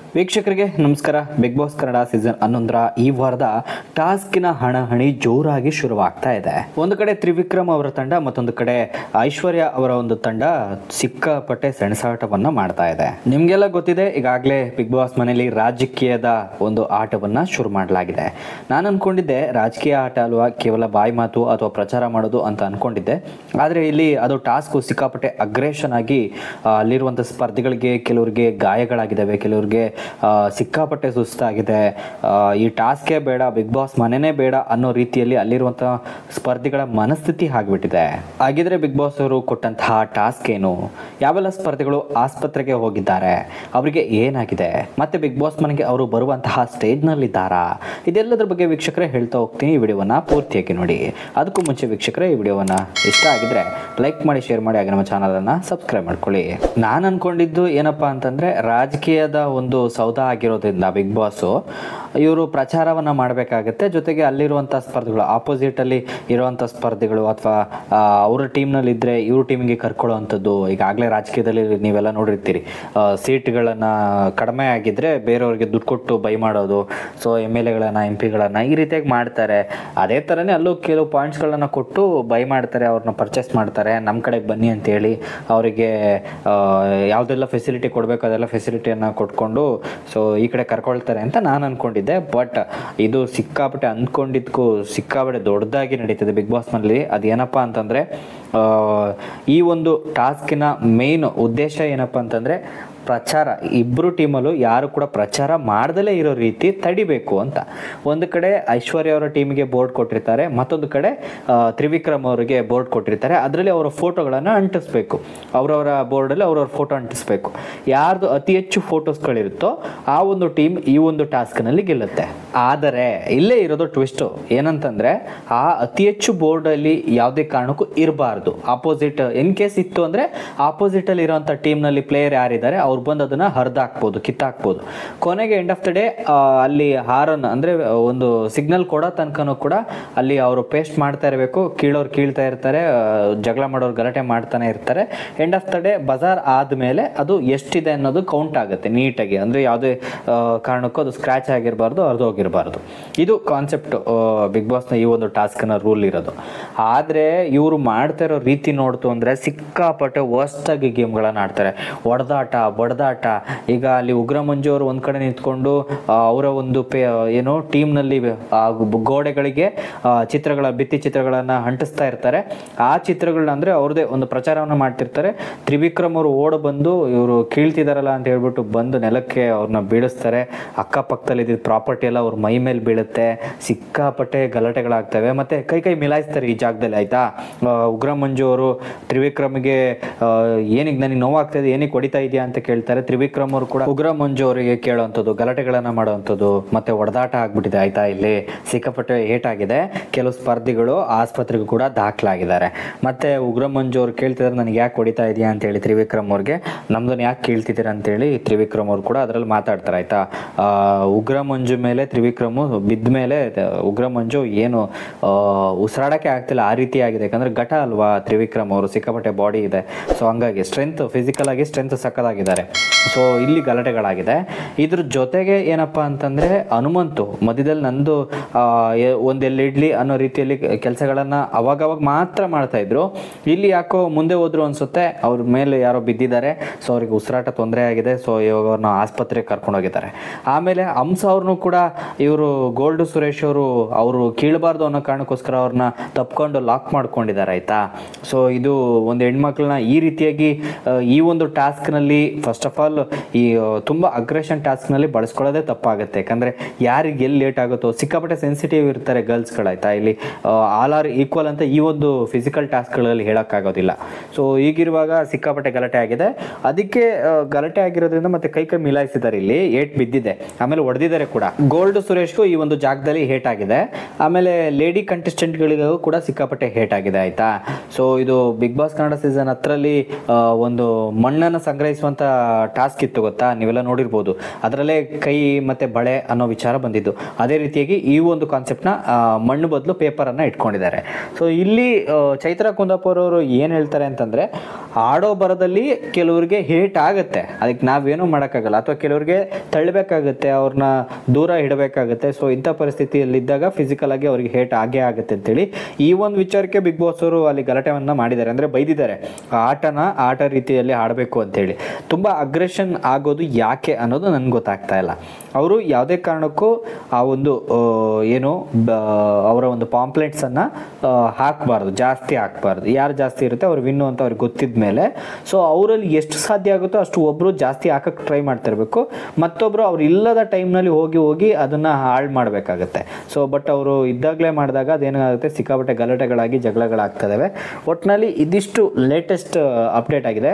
ವೀಕ್ಷಕರಿಗೆ ನಮಸ್ಕಾರ big boss Kannada season ಹನ್ನೊಂದರ ಈ ವಾರದ ಟಾಸ್ಕಿನ ಹಣಹಣಿ ಜೋರಾಗಿ ಶುರುವಾಗ್ತಾ ಇದೆ ಒಂದು ಕಡೆ ತ್ರಿವಿಕ್ರಮ್ ಅವರ ತಂಡ ಮತ್ತೊಂದು ಕಡೆ ಐಶ್ವರ್ಯ ಅವರ ಒಂದು ತಂಡ ಸಿಕ್ಕಾಪಟ್ಟೆ ಸೆಣಸಾಟವನ್ನ ಮಾಡ್ತಾ ಇದೆ ನಿಮ್ಗೆಲ್ಲ ಗೊತ್ತಿದೆ ಈಗಾಗಲೇ ಬಿಗ್ ಬಾಸ್ ಮನೆಯಲ್ಲಿ ರಾಜಕೀಯದ ಒಂದು ಆಟವನ್ನ ಶುರು ಮಾಡಲಾಗಿದೆ ನಾನು ಅನ್ಕೊಂಡಿದ್ದೆ ರಾಜಕೀಯ ಆಟ ಅಲ್ವಾ ಕೇವಲ ಬಾಯಿ ಮಾತು ಅಥವಾ ಪ್ರಚಾರ ಮಾಡೋದು ಅಂತ ಅನ್ಕೊಂಡಿದ್ದೆ ಆದರೆ ಇಲ್ಲಿ ಅದು ಟಾಸ್ಕ್ ಸಿಕ್ಕಾಪಟ್ಟೆ ಅಗ್ರೆಷನ್ ಆಗಿ ಆ, ಅಲ್ಲಿರುವಂಥ ಸ್ಪರ್ಧಿಗಳಿಗೆ ಕೆಲವರಿಗೆ ಗಾಯಗಳಾಗಿದ್ದಾವೆ ಕೆಲವರಿಗೆ ಆ, ಸಿಕ್ಕಾಪಟ್ಟೆ ಸುಸ್ತಾಗಿದೆ ಆ, ಈ ಟಾಸ್ಕೇ ಬೇಡ ಬಿಗ್ ಬಾಸ್ ಮನೆನೇ ಬೇಡ ಅನ್ನೋ ರೀತಿಯಲ್ಲಿ ಅಲ್ಲಿರುವಂಥ ಸ್ಪರ್ಧಿಗಳ ಮನಸ್ಥಿತಿ ಆಗಿಬಿಟ್ಟಿದೆ ಹಾಗಿದ್ರೆ ಬಿಗ್ ಬಾಸ್ ಅವರು ಕೊಟ್ಟಂತಹ ಟಾಸ್ಕ್ ಏನು ಯಾವೆಲ್ಲ ಸ್ಪರ್ಧಿಗಳು ಆಸ್ಪತ್ರೆಗೆ ಹೋಗಿದ್ದಾರೆ ಅವರಿಗೆ ಏನಾಗಿದೆ ಮತ್ತೆ ಬಿಗ್ ಬಾಸ್ ಮನೆಗೆ ಅವರು ಬರುವಂತಹ ಸ್ಟೇಜ್ನಲ್ಲಿದ್ದಾರಾ ಇದೆಲ್ಲದ್ರ ಬಗ್ಗೆ ವೀಕ್ಷಕರೇ ಹೇಳ್ತಾ ಹೋಗ್ತೀನಿ ಈ ವಿಡಿಯೋವನ್ನ ಪೂರ್ತಿಯಾಗಿ ನೋಡಿ ಅದಕ್ಕೂ ಮುಂಚೆ ವೀಕ್ಷಕರೇ ಈ ವಿಡಿಯೋವನ್ನ ಇಷ್ಟ ಆಗಿದ್ರೆ ಲೈಕ್ ಮಾಡಿ ಶೇರ್ ಮಾಡಿ ಹಾಗೆ ನಮ್ಮ ಚಾನಲನ್ನು ಸಬ್ಸ್ಕ್ರೈಬ್ ಮಾಡ್ಕೊಳ್ಳಿ ನಾನು ಅನ್ಕೊಂಡಿದ್ದು ಏನಪ್ಪಾ ಅಂತಂದ್ರೆ ರಾಜಕೀಯದ ಒಂದು ಸೌಧ ಆಗಿರೋದ್ರಿಂದ ಬಿಗ್ ಬಾಸು ಇವರು ಪ್ರಚಾರವನ್ನ ಮಾಡಬೇಕಾಗತ್ತೆ ಜೊತೆಗೆ ಅಲ್ಲಿರುವಂಥ ಸ್ಪರ್ಧಿಗಳು ಆಪೋಸಿಟ್ ಅಲ್ಲಿ ಇರುವಂಥ ಸ್ಪರ್ಧಿಗಳು ಅಥವಾ ಅವರ ಟೀಮ್ನಲ್ಲಿ ಇದ್ರೆ ಇವ್ರ ಟೀಮಿಗೆ ಕರ್ಕೊಳ್ಳೋವಂಥದ್ದು ಈಗಾಗಲೇ ರಾಜಕೀಯದಲ್ಲಿ ನೀವೆಲ್ಲ ನೋಡಿರ್ತೀರಿ ಸೀಟ್ಗಳನ್ನು ಕಡಿಮೆ ಆಗಿದ್ರೆ ಬೇರೆಯವ್ರಿಗೆ ದುಡ್ಡು ಕೊಟ್ಟು ಬೈ ಮಾಡೋದು ಸೊ ಎಮ್ ಎಲ್ ಎಗಳನ್ನ ಎಂ ಪಿಗಳನ್ನು ಈ ರೀತಿಯಾಗಿ ಮಾಡ್ತಾರೆ ಅದೇ ಥರನೇ ಅಲ್ಲೂ ಕೆಲವು ಪಾಯಿಂಟ್ಸ್ಗಳನ್ನ ಕೊಟ್ಟು ಬೈ ಮಾಡ್ತಾರೆ ಅವ್ರನ್ನ ಪರ್ಚೇಸ್ ಮಾಡ್ತಾರೆ ನಮ್ಮ ಕಡೆಗೆ ಬನ್ನಿ ಅಂತೇಳಿ ಅವರಿಗೆ ಯಾವುದೆಲ್ಲ ಫೆಸಿಲಿಟಿ ಕೊಡಬೇಕು ಅದೆಲ್ಲ ಫೆಸಿಲಿಟಿಯನ್ನು ಕೊಟ್ಕೊಂಡು ಸೊ ಈ ಕಡೆ ಕರ್ಕೊಳ್ತಾರೆ ಅಂತ ನಾನು ಅಂದ್ಕೊಂಡಿದ್ದೆ ಬಟ್ ಇದು ಸಿಕ್ಕಾಪಟ್ಟೆ ಅಂದ್ಕೊಂಡಿದ್ದಕ್ಕೂ ಸಿಕ್ಕಾಪಟ್ಟೆ ದೊಡ್ಡದಾಗಿ ನಡೀತದೆ ಬಿಗ್ ಬಾಸ್ನಲ್ಲಿ ಅದೇನಪ್ಪ ಅಂತಂದರೆ ಈ ಒಂದು ಟಾಸ್ಕಿನ ಮೇನ್ ಉದ್ದೇಶ ಏನಪ್ಪ ಅಂತಂದರೆ ಪ್ರಚಾರ ಇಬ್ಬರು ಟೀಮಲ್ಲೂ ಯಾರು ಕೂಡ ಪ್ರಚಾರ ಮಾಡ್ದಲೇ ಇರೋ ರೀತಿ ತಡಿಬೇಕು ಅಂತ ಒಂದು ಕಡೆ ಐಶ್ವರ್ಯ ಅವರ ಟೀಮಿಗೆ ಬೋರ್ಡ್ ಕೊಟ್ಟಿರ್ತಾರೆ ಮತ್ತೊಂದು ಕಡೆ ಆ, ತ್ರಿವಿಕ್ರಮ್ ಅವರಿಗೆ ಬೋರ್ಡ್ ಕೊಟ್ಟಿರ್ತಾರೆ ಅದರಲ್ಲಿ ಅವರ ಫೋಟೋಗಳನ್ನು ಅಂಟಿಸ್ಬೇಕು ಅವರವರ ಬೋರ್ಡಲ್ಲಿ ಅವ್ರವ್ರ ಫೋಟೋ ಅಂಟಿಸ್ಬೇಕು ಯಾರ್ದು ಅತಿ ಹೆಚ್ಚು ಫೋಟೋಸ್ಗಳಿರುತ್ತೋ ಆ ಒಂದು ಟೀಮ್ ಈ ಒಂದು ಟಾಸ್ಕ್ನಲ್ಲಿ ಗೆಲ್ಲುತ್ತೆ ಆದರೆ ಇಲ್ಲೇ ಇರೋದು ಟ್ವಿಸ್ಟು ಏನಂತಂದರೆ ಆ ಅತಿ ಹೆಚ್ಚು ಬೋರ್ಡಲ್ಲಿ ಯಾವುದೇ ಕಾರಣಕ್ಕೂ ಇರಬಾರ್ದು ಆಪೋಸಿಟ್ ಇನ್ ಕೇಸ್ ಇತ್ತು ಅಂದರೆ ಆಪೋಸಿಟಲ್ಲಿ ಇರೋಂಥ ಟೀಮ್ನಲ್ಲಿ ಪ್ಲೇಯರ್ ಯಾರಿದ್ದಾರೆ ಅವ್ರು ಬಂದು ಅದನ್ನು ಹರಿದಾಕ್ಬೋದು ಕಿತ್ತಾಕ್ಬೋದು ಕೊನೆಗೆ ಎಂಡ್ ಆಫ್ ದ ಡೇ ಅಲ್ಲಿ ಹಾರನ್ ಅಂದರೆ ಒಂದು ಸಿಗ್ನಲ್ ಕೊಡೋ ತನಕನೂ ಕೂಡ ಅಲ್ಲಿ ಅವರು ಪೇಸ್ಟ್ ಮಾಡ್ತಾ ಇರಬೇಕು ಕೀಳೋರು ಕೀಳ್ತಾ ಇರ್ತಾರೆ ಆ, ಜಗಳ ಮಾಡೋರು ಗಲಾಟೆ ಮಾಡ್ತಾನೆ ಇರ್ತಾರೆ ಎಂಡ್ ಆಫ್ ದ ಡೇ ಬಜಾರ್ ಆದಮೇಲೆ ಅದು ಎಷ್ಟಿದೆ ಅನ್ನೋದು ಕೌಂಟ್ ಆಗುತ್ತೆ ನೀಟಾಗಿ ಅಂದರೆ ಯಾವುದೇ ಆ, ಕಾರಣಕ್ಕೂ ಅದು ಸ್ಕ್ರ್ಯಾಚ್ ಆಗಿರಬಾರ್ದು ಹೋಗಿರಬಾರ್ದು ಇದು ಕಾನ್ಸೆಪ್ಟ್ ಬಿಗ್ ಬಾಸ್ನ ಈ ಒಂದು ಟಾಸ್ಕ್ನ ರೂಲ್ ಇರೋದು ಆದರೆ ಇವರು ಮಾಡ್ತಾ ಇರೋ ರೀತಿ ನೋಡ್ತು ಅಂದರೆ ಸಿಕ್ಕಾಪಟ್ಟೆ ವರ್ಸ್ಟಾಗಿ ಗೇಮ್ಗಳನ್ನು ಆಡ್ತಾರೆ ಹೊಡೆದಾಟ ಬಡದಾಟ ಈಗ ಅಲ್ಲಿ ಉಗ್ರ ಮಂಜು ಅವರು ಒಂದು ಕಡೆ ನಿಂತ್ಕೊಂಡು ಆ, ಅವರ ಒಂದು ಪೇ ಏನು ಟೀಮ್ನಲ್ಲಿ ಗೋಡೆಗಳಿಗೆ ಆ, ಚಿತ್ರಗಳ ಭಿತ್ತಿ ಚಿತ್ರಗಳನ್ನು ಅಂಟಿಸ್ತಾ ಇರ್ತಾರೆ ಆ ಚಿತ್ರಗಳನ್ನ ಅಂದರೆ ಅವ್ರದ್ದೇ ಒಂದು ಪ್ರಚಾರವನ್ನು ಮಾಡ್ತಿರ್ತಾರೆ ತ್ರಿವಿಕ್ರಮ್ ಅವರು ಓಡ ಬಂದು ಇವರು ಕೀಳ್ತಿದಾರಲ್ಲ ಅಂತ ಹೇಳ್ಬಿಟ್ಟು ಬಂದು ನೆಲಕ್ಕೆ ಅವ್ರನ್ನ ಬೀಳಿಸ್ತಾರೆ ಅಕ್ಕಪಕ್ಕದಲ್ಲಿ ಇದ್ದಿದ್ದ ಪ್ರಾಪರ್ಟಿ ಎಲ್ಲ ಅವ್ರ ಮೈ ಮೇಲೆ ಬೀಳುತ್ತೆ ಸಿಕ್ಕಾಪಟ್ಟೆ ಗಲಾಟೆಗಳಾಗ್ತವೆ ಮತ್ತೆ ಕೈ ಕೈ ಮಿಲಾಯಿಸ್ತಾರೆ ಈ ಜಾಗದಲ್ಲಿ ಆಯ್ತಾ ಆ, ಉಗ್ರ ಮಂಜು ಅವರು ತ್ರಿವಿಕ್ರಮ್ಗೆ ಏನಿಗೆ ನನಗೆ ನೋವಾಗ್ತದೆ ಏನಿಗೆ ಹೊಡಿತಾ ಇದೆಯಾ ಅಂತ ಕೇಳ್ತಾರೆ ತ್ರಿವಿಕ್ರಮ್ ಅವರು ಕೂಡ ಉಗ್ರ ಮಂಜು ಅವರಿಗೆ ಕೇಳುವಂಥದ್ದು ಗಲಾಟೆಗಳನ್ನ ಮಾಡುವಂಥದ್ದು ಮತ್ತೆ ಹೊಡೆದಾಟ ಆಗ್ಬಿಟ್ಟಿದೆ ಆಯ್ತಾ ಇಲ್ಲಿ ಸಿಕ್ಕಾಪಟ್ಟೆ ಏಟಾಗಿದೆ ಕೆಲವು ಸ್ಪರ್ಧಿಗಳು ಆಸ್ಪತ್ರೆಗೂ ಕೂಡ ದಾಖಲಾಗಿದ್ದಾರೆ ಮತ್ತೆ ಉಗ್ರ ಮಂಜು ಅವ್ರು ಕೇಳ್ತಿದ್ದಾರೆ ನನಗೆ ಯಾಕೆ ಹೊಡಿತಾ ಇದೆಯಾ ಅಂತ ಹೇಳಿ ತ್ರಿವಿಕ್ರಮ್ ಅವ್ರಿಗೆ ನಮ್ದನ್ನ ಯಾಕೆ ಕೇಳ್ತಿದ್ದೀರಾ ಅಂತೇಳಿ ತ್ರಿವಿಕ್ರಮ್ ಅವ್ರು ಕೂಡ ಅದರಲ್ಲಿ ಮಾತಾಡ್ತಾರೆ ಆಯ್ತಾ ಆ, ಉಗ್ರ ಮಂಜು ಮೇಲೆ ತ್ರಿವಿಕ್ರಮು ಬಿದ್ದ ಮೇಲೆ ಉಗ್ರ ಮಂಜು ಏನು ಆ, ಉಸಿರಾಡಕ್ಕೆ ಆಗ್ತಿಲ್ಲ ಆ ರೀತಿ ಆಗಿದೆ ಯಾಕಂದ್ರೆ ಘಟ ಅಲ್ವಾ ತ್ರಿವಿಕ್ರಮ್ ಅವರು ಸಿಕ್ಕಾಪಟ್ಟೆ ಬಾಡಿ ಇದೆ ಸೊ ಹಂಗಾಗಿ ಸ್ಟ್ರೆಂತ್ ಫಿಸಿಕಲ್ ಆಗಿ ಸ್ಟ್ರೆಂತ್ ಸಕ್ಕದಾಗಿದ್ದಾರೆ ಸೊ ಇಲ್ಲಿ ಗಲಾಟೆಗಳಾಗಿದೆ ಇದ್ರ ಜೊತೆಗೆ ಏನಪ್ಪ ಅಂತಂದ್ರೆ ಹನುಮಂತು ಮಧ್ಯದಲ್ಲಿ ನಂದು ಆ, ಎ- ಒಂದೆಲ್ಲ ಇಡ್ಲಿ ಅನ್ನೋ ರೀತಿಯಲ್ಲಿ ಕೆಲಸಗಳನ್ನ ಅವಾಗವಾಗ ಮಾತ್ರ ಮಾಡ್ತಾ ಇದ್ರು ಇಲ್ಲಿ ಯಾಕೋ ಮುಂದೆ ಹೋದ್ರು ಅನ್ಸುತ್ತೆ ಅವ್ರ ಮೇಲೆ ಯಾರೋ ಬಿದ್ದಿದ್ದಾರೆ ಸೊ ಅವ್ರಿಗೆ ಉಸಿರಾಟ ತೊಂದರೆ ಆಗಿದೆ ಸೊ ಇವಾಗ ಅವ್ರನ್ನ ಆಸ್ಪತ್ರೆಗೆ ಕರ್ಕೊಂಡು ಹೋಗಿದ್ದಾರೆ ಆಮೇಲೆ ಹಂಸ ಅವ್ರನ್ನು ಕೂಡ ಇವರು ಗೋಲ್ಡ್ ಸುರೇಶ್ ಅವರು ಅವರು ಕೀಳಬಾರ್ದು ಅನ್ನೋ ಕಾರಣಕ್ಕೋಸ್ಕರ ಅವ್ರನ್ನ ತಪ್ಕೊಂಡು ಲಾಕ್ ಮಾಡ್ಕೊಂಡಿದ್ದಾರೆ ಆಯ್ತಾ ಸೊ ಇದು ಒಂದು ಹೆಣ್ಮಕ್ಳನ್ನ ಈ ರೀತಿಯಾಗಿ ಆ, ಈ ಒಂದು ಟಾಸ್ಕ್ನಲ್ಲಿ ಫಸ್ಟ್ ಆಫ್ ಆಲ್ ಈ ಆ, ತುಂಬ ಅಗ್ರೆಷನ್ ಟಾಸ್ಕ್ನಲ್ಲಿ ಬಳಸ್ಕೊಳ್ಳೋದೇ ತಪ್ಪಾಗುತ್ತೆ ಯಾಕಂದರೆ ಯಾರಿಗೆ ಎಲ್ಲಿ ಲೇಟ್ ಆಗುತ್ತೋ ಸಿಕ್ಕಾಪಟ್ಟೆ ಸೆನ್ಸಿಟಿವ್ ಇರ್ತಾರೆ ಗರ್ಲ್ಸ್ಗಳಾಯ್ತಾ ಇಲ್ಲಿ ಆಲ್ ಆರ್ ಈಕ್ವಲ್ ಅಂತ ಈ ಒಂದು ಫಿಸಿಕಲ್ ಟಾಸ್ಕ್ಗಳಲ್ಲಿ ಹೇಳೋಕ್ಕಾಗೋದಿಲ್ಲ ಸೊ ಈಗಿರುವಾಗ ಸಿಕ್ಕಾಪಟ್ಟೆ ಗಲಾಟೆ ಆಗಿದೆ ಅದಕ್ಕೆ ಆ, ಗಲಾಟೆ ಆಗಿರೋದ್ರಿಂದ ಮತ್ತೆ ಕೈ ಕೈ ಮಿಲಾಯಿಸಿದ್ದಾರೆ ಇಲ್ಲಿ ಏಟ್ ಬಿದ್ದಿದೆ ಆಮೇಲೆ ಹೊಡೆದಿದ್ದಾರೆ ಕೂಡ ಗೋಲ್ಡ್ ಸುರೇಶ್ಗೂ ಈ ಒಂದು ಜಾಗದಲ್ಲಿ ಹೇಟ್ ಆಗಿದೆ ಆಮೇಲೆ ಲೇಡಿ ಕಂಟೆಸ್ಟೆಂಟ್ಗಳಿಗೂ ಕೂಡ ಸಿಕ್ಕಾಪಟ್ಟೆ ಹೇಟ್ ಆಗಿದೆ ಆಯ್ತಾ ಸೊ ಇದು ಬಿಗ್ ಬಾಸ್ ಕನ್ನಡ ಸೀಸನ್ ಹತ್ತರಲ್ಲಿ ಒಂದು ಮಣ್ಣನ್ನು ಸಂಗ್ರಹಿಸುವಂತ ಟಾಸ್ಕ್ ಇತ್ತು ಗೊತ್ತಾ ನೀವೆಲ್ಲ ನೋಡಿರ್ಬೋದು ಅದರಲ್ಲೇ ಕೈ ಮತ್ತು ಬಳೆ ಅನ್ನೋ ವಿಚಾರ ಬಂದಿದ್ದು ಅದೇ ರೀತಿಯಾಗಿ ಈ ಒಂದು ಕಾನ್ಸೆಪ್ಟ್ನ ಮಣ್ಣು ಬದಲು ಪೇಪರನ್ನು ಇಟ್ಕೊಂಡಿದ್ದಾರೆ ಸೊ ಇಲ್ಲಿ ಆ, ಚೈತ್ರ ಕುಂದಾಪುರ ಅವರು ಏನು ಹೇಳ್ತಾರೆ ಅಂತಂದರೆ ಆಡೋ ಬರದಲ್ಲಿ ಕೆಲವ್ರಿಗೆ ಹೇಟ್ ಆಗುತ್ತೆ ಅದಕ್ಕೆ ನಾವೇನು ಮಾಡೋಕ್ಕಾಗಲ್ಲ ಅಥವಾ ಕೆಲವ್ರಿಗೆ ತಳ್ಳಬೇಕಾಗುತ್ತೆ ಅವ್ರನ್ನ ದೂರ ಇಡಬೇಕಾಗುತ್ತೆ ಸೊ ಇಂಥ ಪರಿಸ್ಥಿತಿಯಲ್ಲಿದ್ದಾಗ ಫಿಸಿಕಲ್ ಆಗಿ ಅವ್ರಿಗೆ ಹೇಟ್ ಆಗೇ ಆಗುತ್ತೆ ಅಂತೇಳಿ ಈ ಒಂದು ವಿಚಾರಕ್ಕೆ ಬಿಗ್ ಬಾಸ್ ಅವರು ಅಲ್ಲಿ ಗಲಾಟೆಯನ್ನ ಮಾಡಿದ್ದಾರೆ ಅಂದರೆ ಬೈದಿದ್ದಾರೆ ಆ ಆಟನ ಆಟ ರೀತಿಯಲ್ಲಿ ಆಡಬೇಕು ಅಂತೇಳಿ ತುಂಬ ಅಗ್ರೆಷನ್ ಆಗೋದು ಯಾಕೆ ಅನ್ನೋದು ನನಗೆ ಗೊತ್ತಾಗ್ತಾ ಇಲ್ಲ ಅವರು ಯಾವುದೇ ಕಾರಣಕ್ಕೂ ಆ ಒಂದು ಆ, ಏನು ಬ- ಅವರ ಒಂದು ಪಾಂಪ್ಲೆಟ್ಸನ್ನು ಹಾಕಬಾರ್ದು ಜಾಸ್ತಿ ಹಾಕಬಾರ್ದು ಯಾರು ಜಾಸ್ತಿ ಇರುತ್ತೆ ಅವ್ರು ವಿನ್ನು ಅಂತ ಅವ್ರಿಗೆ ಗೊತ್ತಿದ್ದ ಮೇಲೆ ಸೊ ಅವರಲ್ಲಿ ಎಷ್ಟು ಸಾಧ್ಯ ಆಗುತ್ತೋ ಅಷ್ಟು ಒಬ್ಬರು ಜಾಸ್ತಿ ಹಾಕಕ್ಕೆ ಟ್ರೈ ಮಾಡ್ತಿರ್ಬೇಕು ಮತ್ತೊಬ್ಬರು ಅವ್ರು ಇಲ್ಲದ ಟೈಮ್ನಲ್ಲಿ ಹೋಗಿ ಹೋಗಿ ಅದನ್ನು ಹಾಳು ಮಾಡಬೇಕಾಗತ್ತೆ ಸೊ ಬಟ್ ಅವರು ಇದ್ದಾಗಲೇ ಮಾಡಿದಾಗ ಅದೇನಾಗುತ್ತೆ ಸಿಕ್ಕಾಪಟ್ಟೆ ಗಲಾಟೆಗಳಾಗಿ ಜಗಳಗಳಾಗ್ತದವೆ ಒಟ್ಟಿನಲ್ಲಿ ಇದಿಷ್ಟು ಲೇಟೆಸ್ಟ್ ಅಪ್ಡೇಟ್ ಆಗಿದೆ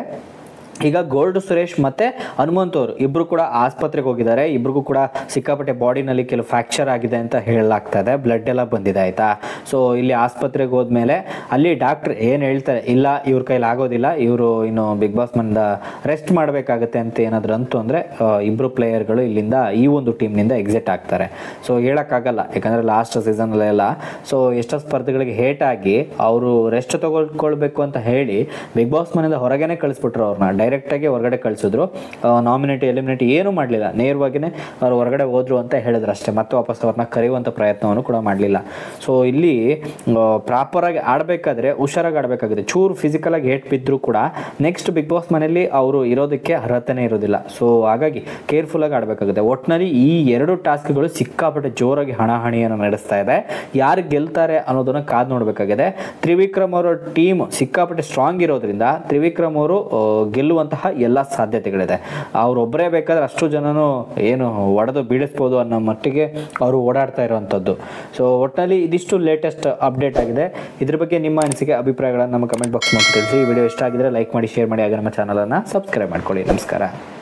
ಈಗ ಗೋಲ್ಡ್ ಸುರೇಶ್ ಮತ್ತೆ ಹನುಮಂತ್ ಅವರು ಇಬ್ರು ಕೂಡ ಆಸ್ಪತ್ರೆಗೆ ಹೋಗಿದ್ದಾರೆ ಇಬ್ರಿಗೂ ಕೂಡ ಸಿಕ್ಕಾಪಟ್ಟೆ ಬಾಡಿನಲ್ಲಿ ಕೆಲವು ಫ್ರ್ಯಾಕ್ಚರ್ ಆಗಿದೆ ಅಂತ ಹೇಳಲಾಗ್ತಾ ಇದೆ ಬ್ಲಡ್ ಎಲ್ಲ ಬಂದಿದೆ ಆಯ್ತಾ ಸೊ ಇಲ್ಲಿ ಆಸ್ಪತ್ರೆಗೆ ಹೋದ್ಮೇಲೆ ಅಲ್ಲಿ ಡಾಕ್ಟರ್ ಏನು ಹೇಳ್ತಾರೆ ಇಲ್ಲ ಇವ್ರ ಕೈಲಿ ಆಗೋದಿಲ್ಲ ಇವರು ಇನ್ನು ಬಿಗ್ ಬಾಸ್ ಮಂದ ರೆಸ್ಟ್ ಮಾಡಬೇಕಾಗತ್ತೆ ಅಂತ ಏನಾದ್ರು ಅಂತು ಅಂದರೆ ಇಬ್ಬರು ಪ್ಲೇಯರ್ಗಳು ಇಲ್ಲಿಂದ ಈ ಒಂದು ಟೀಮ್ನಿಂದ ಎಕ್ಸಿಟ್ ಆಗ್ತಾರೆ ಸೊ ಹೇಳೋಕ್ಕಾಗಲ್ಲ ಯಾಕಂದರೆ ಲಾಸ್ಟ್ ಸೀಸನಲ್ಲೆಲ್ಲ ಸೊ ಎಷ್ಟೋ ಸ್ಪರ್ಧೆಗಳಿಗೆ ಹೇಟ್ ಆಗಿ ಅವರು ರೆಸ್ಟ್ ತಗೊಳ್ಕೊಳ್ಬೇಕು ಅಂತ ಹೇಳಿ ಬಿಗ್ ಬಾಸ್ ಮನೆಯಿಂದ ಹೊರಗೇನೆ ಕಳಿಸ್ಬಿಟ್ರು ಅವ್ರನ್ನ ಡೈರೆಕ್ಟಾಗಿ ಹೊರಗಡೆ ಕಳಿಸಿದ್ರು ನಾಮಿನೇಟ್ ಎಲಿಮಿನೇಟ್ ಏನೂ ಮಾಡಲಿಲ್ಲ ನೇರವಾಗಿಯೇ ಅವ್ರು ಹೊರಗಡೆ ಹೋದ್ರು ಅಂತ ಹೇಳಿದ್ರು ಅಷ್ಟೇ ಮತ್ತೆ ವಾಪಸ್ ಅವ್ರನ್ನ ಕರೆಯುವಂಥ ಪ್ರಯತ್ನವನ್ನು ಕೂಡ ಮಾಡಲಿಲ್ಲ ಸೊ ಇಲ್ಲಿ ಪ್ರಾಪರಾಗಿ ಆಡಬೇಕಾದ್ರೆ ಹುಷಾರಾಗಿ ಆಡಬೇಕಾಗಿದೆ ಚೂರು ಫಿಸಿಕಲಾಗಿ ಹೇಟ್ ಬಿದ್ದರೂ ಕೂಡ ನೆಕ್ಸ್ಟ್ ಬಿಗ್ ಬಾಸ್ ಮನೆಯಲ್ಲಿ ಅವರು ಇರೋದಕ್ಕೆ ಅರ್ಹತೆನೇ ಇರೋದಿಲ್ಲ ಸೊ ಹಾಗಾಗಿ ಕೇರ್ಫುಲ್ಲಾಗಿ ಆಡಬೇಕಾಗುತ್ತೆ ಒಟ್ಟಿನಲ್ಲಿ ಈ ಎರಡು ಟಾಸ್ಕ್ಗಳು ಸಿಕ್ಕಾಪಟ್ಟೆ ಜೋರಾಗಿ ಹಣಾಹಣಿಯನ್ನು ನಡೆಸ್ತಾ ಇದೆ ಯಾರು ಗೆಲ್ತಾರೆ ಅನ್ನೋದನ್ನ ಕಾದು ನೋಡಬೇಕಾಗಿದೆ ತ್ರಿವಿಕ್ರಮ್ ಅವರ ಟೀಮ್ ಸಿಕ್ಕಾಪಟ್ಟೆ ಸ್ಟ್ರಾಂಗ್ ಇರೋದ್ರಿಂದ ತ್ರಿವಿಕ್ರಮ್ ಅವರು ಆ, ಗೆಲ್ಲುವಂತಹ ಎಲ್ಲ ಸಾಧ್ಯತೆಗಳಿದೆ ಅವರೊಬ್ಬರೇ ಬೇಕಾದ್ರೆ ಅಷ್ಟು ಜನನು ಏನು ಒಡೆದು ಬೀಳಿಸ್ಬೋದು ಅನ್ನೋ ಮಟ್ಟಿಗೆ ಅವರು ಓಡಾಡ್ತಾ ಇರುವಂಥದ್ದು ಸೊ ಒಟ್ಟಿನಲ್ಲಿ ಇದಿಷ್ಟು ಲೇಟೆಸ್ಟ್ ಅಪ್ಡೇಟ್ ಆಗಿದೆ ಇದ್ರ ಬಗ್ಗೆ ನಿಮ್ಮ ಅನಿಸಿಕೆ ಅಭಿಪ್ರಾಯಗಳನ್ನು ನಮ್ಮ ಕಮೆಂಟ್ ಬಾಕ್ಸ್ ಮಾಡಿ ತಿಳಿಸಿ ಈ ವಿಡಿಯೋ ಇಷ್ಟ ಆಗಿದ್ರೆ ಲೈಕ್ ಮಾಡಿ ಶೇರ್ ಮಾಡಿ ಹಾಗೆ ನಮ್ಮ ಚಾನಲನ್ನು ಸಬ್ಸ್ಕ್ರೈಬ್ ಮಾಡ್ಕೊಳ್ಳಿ ನಮಸ್ಕಾರ